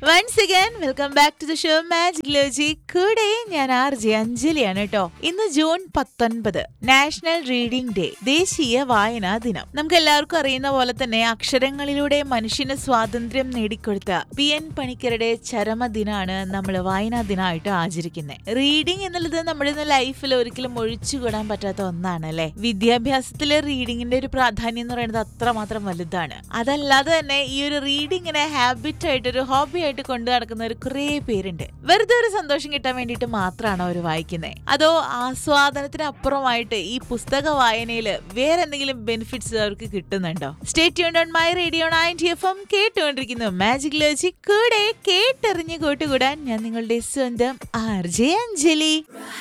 once again welcome back to the show magic ലോജി കൂടെ ഞാൻ ആർ ജെ അഞ്ജലിയാണ് കേട്ടോ ഇന്ന് ജൂൺ പത്തൊൻപത് നാഷണൽ റീഡിംഗ് ഡേ ദേശീയ വായനാ ദിനം നമുക്ക് എല്ലാവർക്കും അറിയുന്ന പോലെ തന്നെ അക്ഷരങ്ങളിലൂടെ മനുഷ്യന് സ്വാതന്ത്ര്യം നേടിക്കൊടുത്ത പി എൻ പണിക്കരുടെ ചരമദിനാണ് നമ്മൾ വായനാ ദിനമായിട്ട് ആചരിക്കുന്നത് റീഡിംഗ് എന്നുള്ളത് നമ്മുടെ ലൈഫിൽ ഒരിക്കലും ഒഴിച്ചുകൂടാൻ പറ്റാത്ത ഒന്നാണ് അല്ലെ വിദ്യാഭ്യാസത്തിലെ റീഡിങ്ങിന്റെ ഒരു പ്രാധാന്യം എന്ന് പറയുന്നത് അത്രമാത്രം വലുതാണ് അതല്ലാതെ തന്നെ ഈ ഒരു റീഡിങ്ങിനെ ഹാബിറ്റ് ആയിട്ട് ഒരു ഹോബി ആയിട്ട് കൊണ്ടു നടക്കുന്ന ഒരു കുറേ പേരുണ്ട് വെറുതെ ഒരു സന്തോഷം കിട്ടാൻ വേണ്ടിയിട്ട് മാത്രമാണ് അവർ വായിക്കുന്നത് അതോ ആസ്വാദനത്തിന് അപ്പുറമായിട്ട് ഈ പുസ്തക വായനയിൽ വേറെ എന്തെങ്കിലും ബെനിഫിറ്റ്സ് അവർക്ക് കിട്ടുന്നുണ്ടോ സ്റ്റേറ്റ് ഓൺ my radio ninety F M കേട്ടുകൊണ്ടിരിക്കുന്നു മാജിക് ലോജി കൂടെ കേട്ടെറിഞ്ഞ് കൂട്ടുകൂടാൻ ഞാൻ നിങ്ങളുടെ സ്വന്തം ആർ ജെ അഞ്ജലി